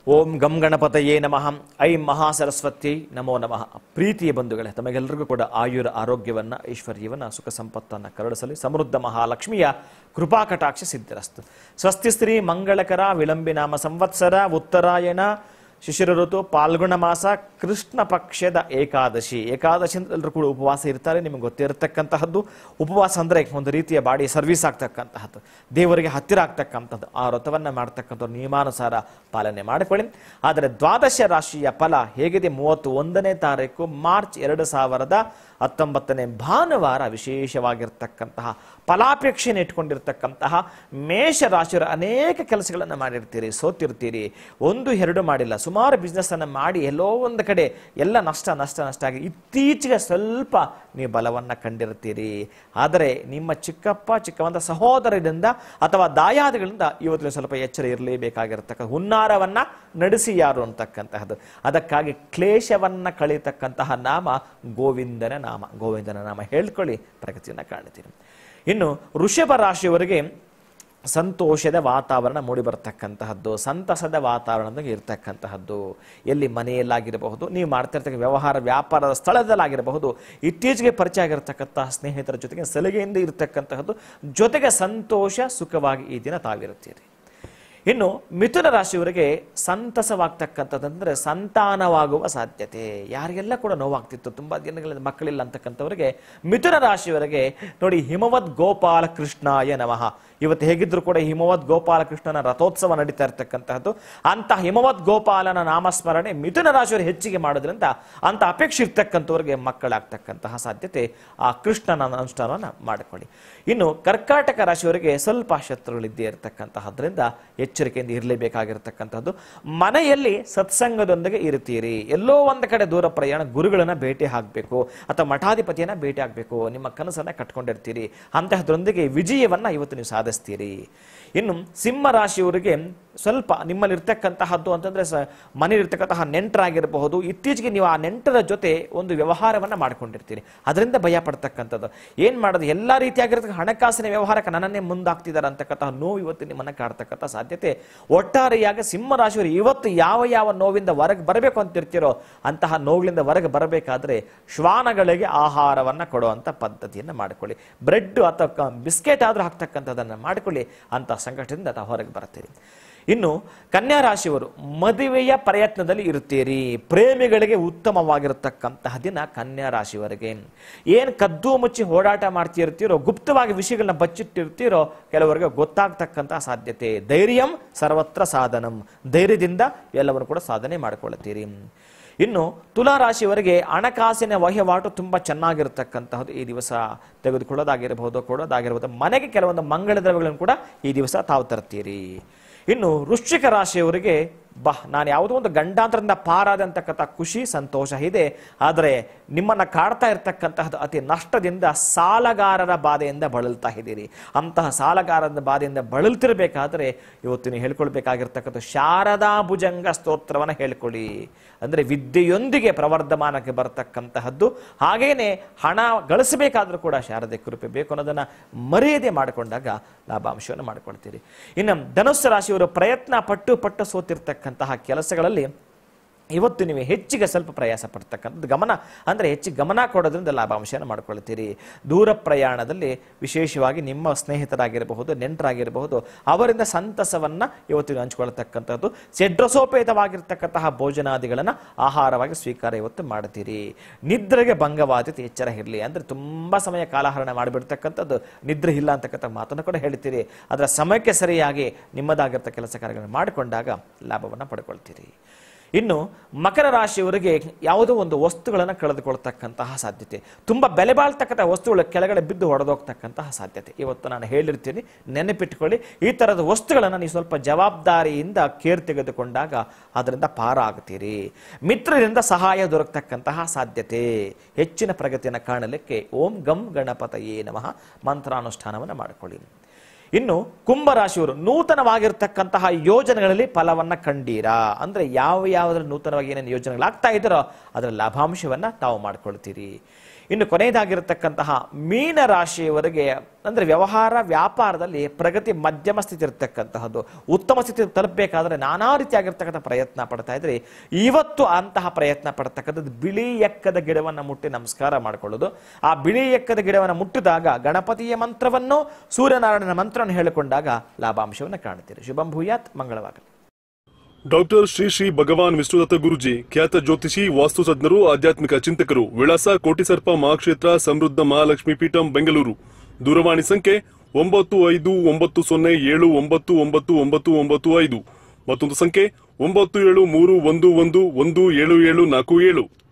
ಓಂ ಗಂ ಗಣಪತಯೇ ನಮಃ ಐಂ ಮಹಾಸರಸ್ವತಿ ನಮೋ ನಮಃ ಪ್ರೀತಿಯ ಬಂಧುಗಳೇ ತಮಗೆಲ್ಲರಿಗೂ ಕೂಡ ಆಯುರ ಆರೋಗ್ಯವನ್ನ ಐಶ್ವರ್ಯವನ್ನ ಸುಖ ಸಂಪತ್ತನ್ನ ಕರುಣಿಸಲಿ ಸಮೃದ್ಧ ಮಹಾಲಕ್ಷ್ಮಿಯ ಕೃಪಾ ಕಟಾಕ್ಷ ಸಿದ್ಧರಸ್ತು ಸ್ವಸ್ತಿ ಸ್ತ್ರೀ ಮಂಗಳಕರ ವಿಳಂಬಿನಾಮ ಸಂವತ್ಸರ ಉತ್ತರಾಯಣ ಶಿಶಿರ ಋತು ಪಾಲ್ಗುಣ ಮಾಸ ಕೃಷ್ಣ ಪಕ್ಷದ ಏಕಾದಶಿ ಏಕಾದಶಿ ಅಂತ ಎಲ್ಲರೂ ಕೂಡ ಉಪವಾಸ ಇರ್ತಾರೆ ನಿಮಗೆ ಗೊತ್ತಿರತಕ್ಕಂತಹದ್ದು ಉಪವಾಸ ಅಂದರೆ ಒಂದು ರೀತಿಯ ಬಾಡಿ ಸರ್ವಿಸ್ ಆಗ್ತಕ್ಕಂತಹದ್ದು ದೇವರಿಗೆ ಹತ್ತಿರ ಆಗ್ತಕ್ಕಂಥದ್ದು ಆ ವ್ರತವನ್ನು ಮಾಡ್ತಕ್ಕಂಥ ನಿಯಮಾನುಸಾರ ಪಾಲನೆ ಮಾಡಿಕೊಳ್ಳಿ ಆದರೆ ದ್ವಾದಶ ರಾಶಿಯ ಫಲ ಹೇಗಿದೆ ಮೂವತ್ತು ಒಂದನೇ ತಾರೀಕು ಮಾರ್ಚ್ ಎರಡು ಸಾವಿರದ ಹತ್ತೊಂಬತ್ತನೇ ಭಾನುವಾರ ವಿಶೇಷವಾಗಿರ್ತಕ್ಕಂತಹ ಫಲಾಪೇಕ್ಷೆಯನ್ನು ಇಟ್ಕೊಂಡಿರ್ತಕ್ಕಂತಹ ಮೇಷ ರಾಶಿಯರ ಅನೇಕ ಕೆಲಸಗಳನ್ನು ಮಾಡಿರ್ತೀರಿ ಸೋತಿರ್ತೀರಿ ಒಂದು ಎರಡು ಮಾಡಿಲ್ಲ ಸುಮಾರು ಬಿಸ್ನೆಸ್ ಅನ್ನು ಮಾಡಿ ಎಲ್ಲೋ ಒಂದು ಕಡೆ ಎಲ್ಲ ನಷ್ಟ ನಷ್ಟ ನಷ್ಟ ಆಗಿ ಇತ್ತೀಚೆಗೆ ಸ್ವಲ್ಪ ನೀವು ಬಲವನ್ನು ಕಂಡಿರ್ತೀರಿ ಆದರೆ ನಿಮ್ಮ ಚಿಕ್ಕಪ್ಪ ಚಿಕ್ಕವಂತ ಸಹೋದರರಿಂದ ಅಥವಾ ದಾಯಾದಿಗಳಿಂದ ಇವತ್ತು ನೀವು ಸ್ವಲ್ಪ ಎಚ್ಚರ ಇರಲೇಬೇಕಾಗಿರ್ತಕ್ಕ ಹುನ್ನಾರವನ್ನ ನಡೆಸಿ ಯಾರು ಅಂತಕ್ಕಂತಹದ್ದು ಅದಕ್ಕಾಗಿ ಕ್ಲೇಶವನ್ನ ಕಳೀತಕ್ಕಂತಹ ನಾಮ ಗೋವಿಂದನ ನಾಮ ಗೋವಿಂದನ ನಾಮ ಹೇಳ್ಕೊಳ್ಳಿ ಪ್ರಗತಿಯನ್ನು ಕಾಣ್ತೀರಿ ಇನ್ನು ವೃಷಭ ರಾಶಿಯವರಿಗೆ ಸಂತೋಷದ ವಾತಾವರಣ ಮೂಡಿ ಬರ್ತಕ್ಕಂತಹದ್ದು ಸಂತಸದ ವಾತಾವರಣದಾಗ ಇರ್ತಕ್ಕಂತಹದ್ದು ಎಲ್ಲಿ ಮನೆಯಲ್ಲಾಗಿರಬಹುದು ನೀವು ಮಾಡ್ತಿರ್ತಕ್ಕ ವ್ಯವಹಾರ ವ್ಯಾಪಾರದ ಸ್ಥಳದಲ್ಲಾಗಿರಬಹುದು ಇತ್ತೀಚೆಗೆ ಪರಿಚಯ ಆಗಿರ್ತಕ್ಕಂತಹ ಸ್ನೇಹಿತರ ಜೊತೆಗೆ ಸಲಿಗೆಯಿಂದ ಇರತಕ್ಕಂತಹದ್ದು ಜೊತೆಗೆ ಸಂತೋಷ ಸುಖವಾಗಿ ಈ ದಿನ ತಾವಿರುತ್ತೀರಿ ಇನ್ನು ಮಿಥುನ ರಾಶಿಯವರಿಗೆ ಸಂತಸವಾಗ್ತಕ್ಕಂಥದ್ದಂದ್ರೆ ಸಂತಾನವಾಗುವ ಸಾಧ್ಯತೆ ಯಾರಿಗೆಲ್ಲ ಕೂಡ ನೋವಾಗ್ತಿತ್ತು ತುಂಬಾ ದಿನಗಳಿಂದ ಮಕ್ಕಳಿಲ್ಲ ಅಂತಕ್ಕಂಥವರಿಗೆ ಮಿಥುನ ರಾಶಿಯವರಿಗೆ ನೋಡಿ ಹಿಮವದ್ ಗೋಪಾಲ ಕೃಷ್ಣಾಯ ನಮಃ ಇವತ್ತು ಹೇಗಿದ್ರು ಕೂಡ ಹಿಮವದ್ ಗೋಪಾಲಕೃಷ್ಣನ ರಥೋತ್ಸವ ನಡೀತಾ ಇರ್ತಕ್ಕಂತಹದ್ದು ಅಂತ ಹಿಮವದ್ ಗೋಪಾಲನ ನಾಮಸ್ಮರಣೆ ಮಿಥುನ ರಾಶಿಯವರು ಹೆಚ್ಚಿಗೆ ಮಾಡೋದ್ರಿಂದ ಅಂತ ಅಪೇಕ್ಷೆ ಇರ್ತಕ್ಕಂಥವ್ರಿಗೆ ಮಕ್ಕಳಾಗ್ತಕ್ಕಂತಹ ಸಾಧ್ಯತೆ ಆ ಕೃಷ್ಣನ ಅನುಷ್ಠಾನವನ್ನು ಮಾಡಿಕೊಳ್ಳಿ ಇನ್ನು ಕರ್ಕಾಟಕ ರಾಶಿಯವರಿಗೆ ಸ್ವಲ್ಪ ಶತ್ರುಗಳಿದ್ದೇ ಇರತಕ್ಕಂತಹದ್ರಿಂದ ಎಚ್ಚರಿಕೆಯಿಂದ ಇರಲೇಬೇಕಾಗಿರ್ತಕ್ಕಂಥದ್ದು ಮನೆಯಲ್ಲಿ ಸತ್ಸಂಗದೊಂದಿಗೆ ಇರ್ತೀರಿ ಎಲ್ಲೋ ಒಂದು ಕಡೆ ದೂರ ಪ್ರಯಾಣ ಗುರುಗಳನ್ನ ಭೇಟಿ ಆಗಬೇಕು ಅಥವಾ ಮಠಾಧಿಪತಿಯನ್ನ ಭೇಟಿ ಆಗಬೇಕು ನಿಮ್ಮ ಕನಸನ್ನ ಕಟ್ಕೊಂಡಿರ್ತೀರಿ ಅಂತಹದ್ರೊಂದಿಗೆ ವಿಜಯವನ್ನ ಇವತ್ತು ನೀವು ಸಾಧಿಸ್ತೀರಿ ಇನ್ನು ಸಿಂಹ ರಾಶಿಯವರಿಗೆ ಸ್ವಲ್ಪ ನಿಮ್ಮಲ್ಲಿ ಇರ್ತಕ್ಕಂತಹದ್ದು ಅಂತಂದ್ರೆ ಸ ಮನೆಯಲ್ಲಿರ್ತಕ್ಕಂತಹ ನೆಂಟರಾಗಿರಬಹುದು ಇತ್ತೀಚೆಗೆ ನೀವು ಆ ನೆಂಟರ ಜೊತೆ ಒಂದು ವ್ಯವಹಾರವನ್ನ ಮಾಡ್ಕೊಂಡಿರ್ತೀರಿ ಅದರಿಂದ ಭಯ ಪಡ್ತಕ್ಕಂಥದ್ದು ಏನ್ ಮಾಡೋದು ಎಲ್ಲಾ ರೀತಿಯಾಗಿರ್ತಕ್ಕ ಹಣಕಾಸಿನ ವ್ಯವಹಾರಕ್ಕೆ ನನ್ನನ್ನೇ ಮುಂದಾಗ್ತಿದ್ದಾರೆ ಅಂತಕ್ಕಂತಹ ನೋವು ಇವತ್ತು ನಿಮ್ಮನ್ನ ಕಾಡ್ತಕ್ಕಂಥ ಸಾಧ್ಯತೆ ಒಟ್ಟಾರೆಯಾಗಿ ಸಿಂಹ ರಾಶಿಯವರು ಇವತ್ತು ಯಾವ ಯಾವ ನೋವಿಂದ ಹೊರಗೆ ಬರಬೇಕು ಅಂತಿರ್ತೀರೋ ಅಂತಹ ನೋವುಗಳಿಂದ ಹೊರಗೆ ಬರಬೇಕಾದ್ರೆ ಶ್ವಾನಗಳಿಗೆ ಆಹಾರವನ್ನ ಕೊಡುವಂತ ಪದ್ಧತಿಯನ್ನು ಮಾಡಿಕೊಳ್ಳಿ ಬ್ರೆಡ್ ಅಥವಾ ಬಿಸ್ಕೆಟ್ ಆದ್ರೂ ಹಾಕ್ತಕ್ಕಂಥದ್ದನ್ನು ಮಾಡಿಕೊಳ್ಳಿ ಅಂತ ಸಂಕಟದಿಂದ ತಾವು ಹೊರಗೆ ಬರ್ತೀರಿ ಇನ್ನು ಕನ್ಯಾ ರಾಶಿಯವರು ಮದುವೆಯ ಪ್ರಯತ್ನದಲ್ಲಿ ಇರುತ್ತೀರಿ ಪ್ರೇಮಿಗಳಿಗೆ ಉತ್ತಮವಾಗಿರತಕ್ಕಂತಹ ದಿನ ಕನ್ಯಾ ರಾಶಿಯವರಿಗೆ ಏನ್ ಕದ್ದು ಮುಚ್ಚಿ ಓಡಾಟ ಮಾಡ್ತಿರ್ತೀರೋ ಗುಪ್ತವಾಗಿ ವಿಷಯಗಳನ್ನ ಬಚ್ಚಿಟ್ಟಿರ್ತೀರೋ ಕೆಲವರಿಗೆ ಗೊತ್ತಾಗ್ತಕ್ಕಂತಹ ಸಾಧ್ಯತೆ ಧೈರ್ಯಂ ಸರ್ವತ್ರ ಸಾಧನಂ ಧೈರ್ಯದಿಂದ ಎಲ್ಲವನ್ನು ಕೂಡ ಸಾಧನೆ ಮಾಡಿಕೊಳ್ಳುತ್ತೀರಿ ಇನ್ನು ತುಲಾ ರಾಶಿಯವರಿಗೆ ಹಣಕಾಸಿನ ವಹಿವಾಟು ತುಂಬಾ ಚೆನ್ನಾಗಿರ್ತಕ್ಕಂತಹದ್ದು ಈ ದಿವಸ ತೆಗೆದುಕೊಳ್ಳೋದಾಗಿರಬಹುದು ಕೊಡೋದಾಗಿರಬಹುದು ಮನೆಗೆ ಕೆಲವೊಂದು ಮಂಗಳ ದ್ರವ್ಯಗಳನ್ನು ಕೂಡ ಈ ದಿವಸ ತಾವು ತರ್ತೀರಿ ಇನ್ನು ವೃಶ್ಚಿಕ ರಾಶಿಯವರಿಗೆ ಬಾ ನಾನು ಯಾವುದೋ ಒಂದು ಗಂಡಾಂತರದಿಂದ ಪಾರಾದಂತಕ್ಕಂಥ ಖುಷಿ ಸಂತೋಷ ಇದೆ ಆದರೆ ನಿಮ್ಮನ್ನ ಕಾಡ್ತಾ ಇರ್ತಕ್ಕಂತಹದ್ದು ಅತಿ ನಷ್ಟದಿಂದ ಸಾಲಗಾರರ ಬಾಧೆಯಿಂದ ಬಳಲ್ತಾ ಇದ್ದೀರಿ ಅಂತಹ ಸಾಲಗಾರರ ಬಾಧೆಯಿಂದ ಬಳಲ್ತಿರ್ಬೇಕಾದ್ರೆ ಇವತ್ತು ನೀವು ಹೇಳ್ಕೊಳ್ಬೇಕಾಗಿರ್ತಕ್ಕಂಥ ಶಾರದಾ ಭುಜಂಗ ಸ್ತೋತ್ರವನ್ನು ಹೇಳ್ಕೊಳ್ಳಿ ಅಂದ್ರೆ ವಿದ್ಯೆಯೊಂದಿಗೆ ಪ್ರವರ್ಧಮಾನಕ್ಕೆ ಬರ್ತಕ್ಕಂತಹದ್ದು ಹಾಗೇನೆ ಹಣ ಗಳಿಸಬೇಕಾದ್ರೂ ಕೂಡ ಶಾರದೆ ಕೃಪೆ ಬೇಕು ಅನ್ನೋದನ್ನ ಮರ್ಯಾದೆ ಮಾಡಿಕೊಂಡಾಗ ಲಾಭಾಂಶವನ್ನು ಮಾಡಿಕೊಳ್ತೀರಿ ಇನ್ನು ಧನುಸ್ಸು ರಾಶಿಯವರು ಪ್ರಯತ್ನ ಪಟ್ಟು ಪಟ್ಟು ಸೋತಿರ್ತಕ್ಕಂತಹ ಕೆಲಸಗಳಲ್ಲಿ ಇವತ್ತು ನೀವು ಹೆಚ್ಚಿಗೆ ಸ್ವಲ್ಪ ಪ್ರಯಾಸ ಪಡ್ತಕ್ಕಂಥದ್ದು ಗಮನ ಅಂದರೆ ಹೆಚ್ಚಿಗೆ ಗಮನ ಕೊಡೋದ್ರಿಂದ ಲಾಭಾಂಶನ ಮಾಡ್ಕೊಳ್ತೀರಿ ದೂರ ಪ್ರಯಾಣದಲ್ಲಿ ವಿಶೇಷವಾಗಿ ನಿಮ್ಮ ಸ್ನೇಹಿತರಾಗಿರಬಹುದು ನೆಂಟರಾಗಿರಬಹುದು ಅವರಿಂದ ಸಂತಸವನ್ನ ಇವತ್ತು ನೀವು ಹಂಚ್ಕೊಳ್ತಕ್ಕಂಥದ್ದು ಸೆಡ್ರಸೋಪೇತವಾಗಿರ್ತಕ್ಕಂತಹ ಭೋಜನಾದಿಗಳನ್ನು ಆಹಾರವಾಗಿ ಸ್ವೀಕಾರ ಇವತ್ತು ಮಾಡ್ತೀರಿ ನಿದ್ರೆಗೆ ಭಂಗವಾದಿತು ಎಚ್ಚರ ಇರಲಿ ಅಂದರೆ ತುಂಬ ಸಮಯ ಕಾಲಹರಣ ಮಾಡಿಬಿಡ್ತಕ್ಕಂಥದ್ದು ನಿದ್ರೆ ಇಲ್ಲ ಅಂತಕ್ಕಂಥ ಮಾತನ್ನು ಕೂಡ ಹೇಳ್ತೀರಿ ಅದರ ಸಮಯಕ್ಕೆ ಸರಿಯಾಗಿ ನಿಮ್ಮದಾಗಿರ್ತ ಕೆಲಸ ಕಾರ್ಯಗಳನ್ನು ಮಾಡಿಕೊಂಡಾಗ ಲಾಭವನ್ನು ಪಡ್ಕೊಳ್ತೀರಿ ಇನ್ನು ಮಕರ ರಾಶಿಯವರಿಗೆ ಯಾವುದೋ ಒಂದು ವಸ್ತುಗಳನ್ನು ಕಳೆದುಕೊಳ್ತಕ್ಕಂತಹ ಸಾಧ್ಯತೆ ತುಂಬ ಬೆಲೆ ಬಾಳ್ತಕ್ಕಂಥ ವಸ್ತುಗಳು ಕೆಳಗಡೆ ಬಿದ್ದು ಹೊಡೆದೋಗ್ತಕ್ಕಂತಹ ಸಾಧ್ಯತೆ ಇವತ್ತು ನಾನು ಹೇಳಿರ್ತೀನಿ ನೆನಪಿಟ್ಕೊಳ್ಳಿ ಈ ಥರದ ವಸ್ತುಗಳನ್ನು ನೀವು ಸ್ವಲ್ಪ ಜವಾಬ್ದಾರಿಯಿಂದ ಕೇರ್ ತೆಗೆದುಕೊಂಡಾಗ ಅದರಿಂದ ಪಾರ ಆಗ್ತೀರಿ ಮಿತ್ರರಿಂದ ಸಹಾಯ ದೊರಕತಕ್ಕಂತಹ ಸಾಧ್ಯತೆ ಹೆಚ್ಚಿನ ಪ್ರಗತಿಯನ್ನು ಕಾಣಲಿಕ್ಕೆ ಓಂ ಗಂ ಗಣಪತಯೇ ನಮಃ ಮಂತ್ರಾನುಷ್ಠಾನವನ್ನು ಮಾಡಿಕೊಳ್ಳಿ ಇನ್ನು ಕುಂಭರಾಶಿಯವರು ನೂತನವಾಗಿರ್ತಕ್ಕಂತಹ ಯೋಜನೆಗಳಲ್ಲಿ ಫಲವನ್ನ ಕಂಡೀರಾ ಅಂದ್ರೆ ಯಾವ ಯಾವುದ್ರಲ್ಲಿ ನೂತನವಾಗಿ ಏನೇನು ಯೋಜನೆಗಳಾಗ್ತಾ ಇದ್ದಾರೋ ಅದರ ಲಾಭಾಂಶವನ್ನ ತಾವು ಮಾಡ್ಕೊಳ್ತೀರಿ ಇನ್ನು ಕೊನೆಯದಾಗಿರತಕ್ಕಂತಹ ಮೀನ ರಾಶಿಯವರೆಗೆ ಅಂದರೆ ವ್ಯವಹಾರ ವ್ಯಾಪಾರದಲ್ಲಿ ಪ್ರಗತಿ ಮಧ್ಯಮ ಸ್ಥಿತಿ ಇರತಕ್ಕಂತಹದ್ದು ಉತ್ತಮ ಸ್ಥಿತಿ ತಲುಪಬೇಕಾದ್ರೆ ನಾನಾ ರೀತಿಯಾಗಿರ್ತಕ್ಕಂಥ ಪ್ರಯತ್ನ ಪಡ್ತಾ ಇದ್ರೆ ಇವತ್ತು ಅಂತಹ ಪ್ರಯತ್ನ ಪಡ್ತಕ್ಕಂಥದ್ದು ಬಿಳಿ ಎಕ್ಕದ ಗಿಡವನ್ನು ಮುಟ್ಟಿ ನಮಸ್ಕಾರ ಮಾಡಿಕೊಳ್ಳೋದು ಆ ಬಿಳಿ ಎಕ್ಕದ ಗಿಡವನ್ನು ಮುಟ್ಟಿದಾಗ ಗಣಪತಿಯ ಮಂತ್ರವನ್ನು ಸೂರ್ಯನಾರಾಯಣನ ಮಂತ್ರವನ್ನು ಹೇಳಿಕೊಂಡಾಗ ಲಾಭಾಂಶವನ್ನು ಕಾಣುತ್ತೀರಿ ಶುಭಂ ಭೂಯಾತ್ ಮಂಗಳವಾಗಲಿ ಡಾಕ್ಟರ್ ಶ್ರೀ ಶ್ರೀ ಭಗವಾನ್ ವಿಷ್ಣುದತ್ತ ಗುರುಜಿ ಖ್ಯಾತ ಜ್ಯೋತಿಷಿ ವಾಸ್ತು ತಜ್ಞರು ಆಧ್ಯಾತ್ಮಿಕ ಚಿಂತಕರು ವಿಳಾಸ ಕೋಟಿಸರ್ಪ ಮಹಾಕ್ಷೇತ್ರ ಸಮೃದ್ಧ ಮಹಾಲಕ್ಷ್ಮಿ ಪೀಠಂ ಬೆಂಗಳೂರು ದೂರವಾಣಿ ಸಂಖ್ಯೆ ಒಂಬತ್ತು ಐದು ಒಂಬತ್ತು ಸೊನ್ನೆ ಏಳು ಒಂಬತ್ತು ಒಂಬತ್ತು ಒಂಬತ್ತು ಒಂಬತ್ತು ಐದು ಮತ್ತೊಂದು ಸಂಖ್ಯೆ ಒಂಬತ್ತು ಏಳು ಮೂರು ಒಂದು ಒಂದು ಒಂದು ಏಳು ಏಳು ನಾಲ್ಕು ಏಳು